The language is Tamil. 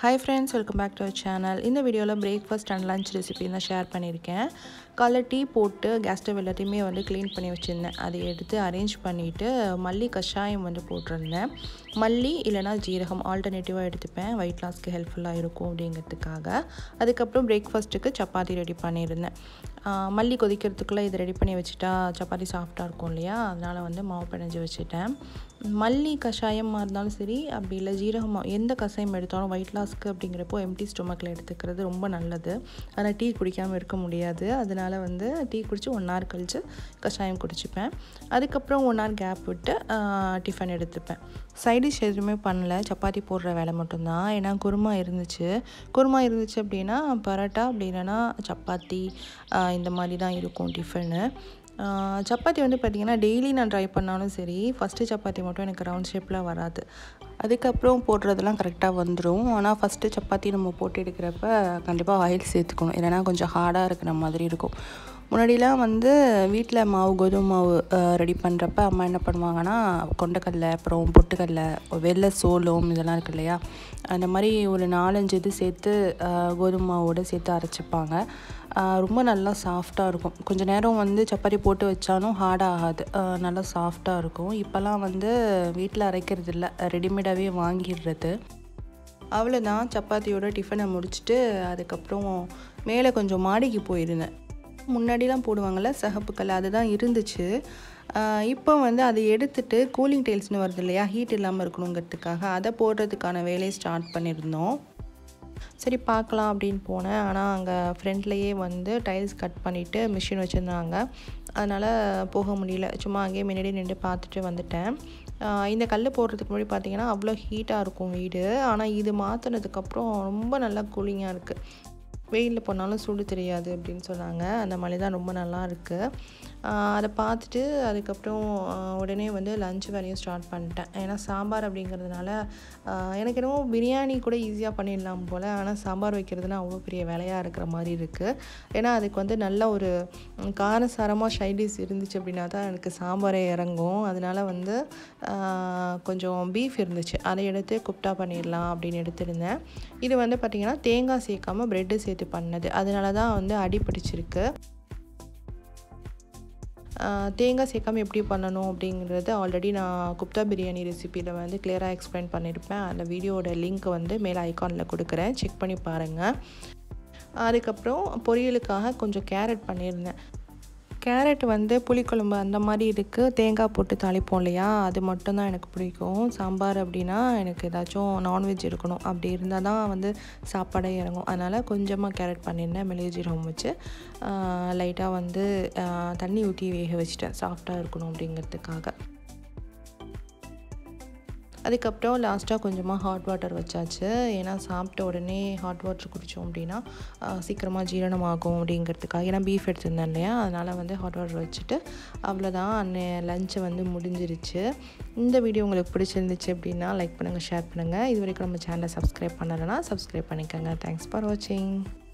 hi friends welcome back to our channel இந்த வீடியோவில் பிரேக்ஃபாஸ்ட் அண்ட் லஞ்ச் ரெசிபி நான் ஷேர் பண்ணியிருக்கேன் காலைல டீ போட்டு கேஸ் ஸ்டவ் எல்லாத்தையுமே வந்து க்ளீன் பண்ணி வச்சுருந்தேன் அதை எடுத்து அரேஞ்ச் பண்ணிவிட்டு மல்லி கஷாயம் வந்து போட்டிருந்தேன் மல்லி இல்லைனா ஜீரகம் ஆல்டர்னேட்டிவாக எடுத்துப்பேன் வெயிட் லாஸ்க்கு ஹெல்ப்ஃபுல்லாக இருக்கும் அப்படிங்கிறதுக்காக அதுக்கப்புறம் பிரேக்ஃபாஸ்ட்டுக்கு சப்பாத்தி ரெடி பண்ணியிருந்தேன் மல்லி கொதிக்கிறதுக்குள்ளே இதை ரெடி பண்ணி வச்சுட்டா சப்பாத்தி சாஃப்டாக இருக்கும் இல்லையா அதனால் வந்து மாவு பிணைஞ்சு வச்சுட்டேன் மல்லி கஷாயமாக இருந்தாலும் சரி அப்படி இல்லை ஜீரகம் எந்த கஷாயம் எடுத்தாலும் வெயிட் லாஸ்க்கு அப்படிங்கிறப்போ எம்டி ஸ்டொமக்கில் எடுத்துக்கிறது ரொம்ப நல்லது ஆனால் டீ குடிக்காமல் இருக்க முடியாது அதனால் வந்து டீ குடித்து ஒன் ஹவர் கழித்து கஷாயம் குடிச்சிப்பேன் அதுக்கப்புறம் ஒன் ஹவர் கேப் விட்டு டிஃபன் எடுத்துப்பேன் சைடிஷ் எதுவுமே பண்ணல சப்பாத்தி போடுற வேலை மட்டும்தான் ஏன்னா குருமா இருந்துச்சு குருமா இருந்துச்சு அப்படின்னா பரோட்டா அப்படி இல்லைன்னா சப்பாத்தி இந்த மாதிரி தான் இருக்கும் டிஃபனு சப்பாத்தி வந்து பார்த்திங்கன்னா டெய்லி நான் ட்ரை பண்ணாலும் சரி ஃபஸ்ட்டு சப்பாத்தி மட்டும் எனக்கு ரவுண்ட் ஷேப்பில் வராது அதுக்கப்புறம் போடுறதெல்லாம் கரெக்டாக வந்துடும் ஆனால் ஃபஸ்ட்டு சப்பாத்தி நம்ம போட்டு எடுக்கிறப்ப கண்டிப்பாக ஆயில் சேர்த்துக்கணும் இல்லைனா கொஞ்சம் ஹார்டாக இருக்கிற மாதிரி இருக்கும் முன்னாடிலாம் வந்து வீட்டில் மாவு கோதுமை மாவு ரெடி பண்ணுறப்ப அம்மா என்ன பண்ணுவாங்கன்னா கொண்டக்கடலை அப்புறம் பொட்டுக்கடலை வெள்ளை சோளம் இதெல்லாம் இருக்கு இல்லையா அந்த மாதிரி ஒரு நாலஞ்சு இது சேர்த்து கோதுமை மாவோடு சேர்த்து அரைச்சிப்பாங்க ரொம்ப நல்லா சாஃப்டாக இருக்கும் கொஞ்சம் நேரம் வந்து சப்பாத்தி போட்டு வச்சாலும் ஹார்டாக ஆகாது நல்லா சாஃப்டாக இருக்கும் இப்போல்லாம் வந்து வீட்டில் அரைக்கிறது இல்லை ரெடிமேடாகவே வாங்கிடுறது அவ்வளோதான் சப்பாத்தியோட டிஃபனை முடிச்சுட்டு அதுக்கப்புறம் மேலே கொஞ்சம் மாடிக்கு போயிருந்தேன் முன்னாடிலாம் போடுவாங்கள்ல சகப்புக்கல் அதுதான் இருந்துச்சு இப்போ வந்து அதை எடுத்துட்டு கூலிங் டைல்ஸ்னு வருது இல்லையா ஹீட் இல்லாமல் இருக்கணுங்கிறதுக்காக அதை போடுறதுக்கான வேலையை ஸ்டார்ட் பண்ணியிருந்தோம் சரி பார்க்கலாம் அப்படின்னு போனேன் ஆனால் அங்கே ஃப்ரெண்ட்லேயே வந்து டைல்ஸ் கட் பண்ணிவிட்டு மிஷின் வச்சுருந்தாங்க அதனால் போக முடியல சும்மா அங்கேயே முன்னாடி நின்று பார்த்துட்டு வந்துட்டேன் இந்த கல் போடுறதுக்கு முன்னாடி பார்த்தீங்கன்னா அவ்வளோ ஹீட்டாக இருக்கும் வீடு ஆனால் இது மாற்றினதுக்கப்புறம் ரொம்ப நல்லா கூலிங்காக இருக்குது வெயிலில் போனாலும் சூடு தெரியாது அப்படின்னு சொன்னாங்க அந்த மாதிரி தான் ரொம்ப நல்லா இருக்குது அதை பார்த்துட்டு அதுக்கப்புறம் உடனே வந்து லஞ்ச் வேலையும் ஸ்டார்ட் பண்ணிட்டேன் ஏன்னா சாம்பார் அப்படிங்கிறதுனால எனக்கு என்னவோ பிரியாணி கூட ஈஸியாக பண்ணிடலாம் போல் ஆனால் சாம்பார் வைக்கிறதுனா அவ்வளோ பெரிய வேலையாக இருக்கிற மாதிரி இருக்குது ஏன்னா அதுக்கு வந்து நல்ல ஒரு காரசாரமாக ஷைடிஸ் இருந்துச்சு அப்படின்னா தான் எனக்கு சாம்பாரே இறங்கும் அதனால் வந்து கொஞ்சம் பீஃப் இருந்துச்சு அதை எடுத்து குப்டா பண்ணிடலாம் அப்படின்னு எடுத்திருந்தேன் இது வந்து பார்த்திங்கன்னா தேங்காய் சேர்க்காமல் ப்ரெட்டு சேர்த்து பண்ணது அதனால தான் வந்து அடி பிடிச்சிருக்கு தேங்காய் சேர்க்காமல் எப்படி பண்ணணும் அப்படிங்கிறது ஆல்ரெடி நான் குப்தா பிரியாணி ரெசிப்பியில் வந்து கிளியராக எக்ஸ்பிளைன் பண்ணியிருப்பேன் அந்த வீடியோட லிங்க் வந்து மேலே ஐக்கானில் கொடுக்குறேன் செக் பண்ணி பாருங்கள் அதுக்கப்புறம் பொரியலுக்காக கொஞ்சம் கேரட் பண்ணியிருந்தேன் கேரட் வந்து புளிக்குழம்பு அந்த மாதிரி இருக்குது தேங்காய் போட்டு தாளிப்போம் இல்லையா அது மட்டும்தான் எனக்கு பிடிக்கும் சாம்பார் அப்படின்னா எனக்கு ஏதாச்சும் நான்வெஜ் இருக்கணும் அப்படி இருந்தால் தான் வந்து சாப்பாடே இறங்கும் அதனால் கொஞ்சமாக கேரட் பண்ணியிருந்தேன் மிளகு ஜீரகம் வச்சு லைட்டாக வந்து தண்ணி ஊற்றி வேக வச்சுட்டேன் சாஃப்டாக இருக்கணும் அப்படிங்கிறதுக்காக அதுக்கப்புறம் லாஸ்ட்டாக கொஞ்சமாக ஹாட் வாட்டர் வச்சாச்சு ஏன்னா சாப்பிட்ட உடனே ஹாட் வாட்டர் குடித்தோம் அப்படின்னா சீக்கிரமாக ஜீரணமாகும் அப்படிங்கிறதுக்காக ஏன்னா பீஃப் எடுத்திருந்தேன் இல்லையா அதனால் வந்து ஹாட் வாட்டர் வச்சுட்டு அவ்வளோதான் அன்னை லஞ்சை வந்து முடிஞ்சிருச்சு இந்த வீடியோ உங்களுக்கு பிடிச்சிருந்துச்சு அப்படின்னா லைக் பண்ணுங்கள் ஷேர் பண்ணுங்கள் இது வரைக்கும் நம்ம சேனலை சப்ஸ்கிரைப் பண்ணலைன்னா சப்ஸ்கிரைப் பண்ணிக்கோங்க தேங்க்ஸ் ஃபார் வாட்சிங்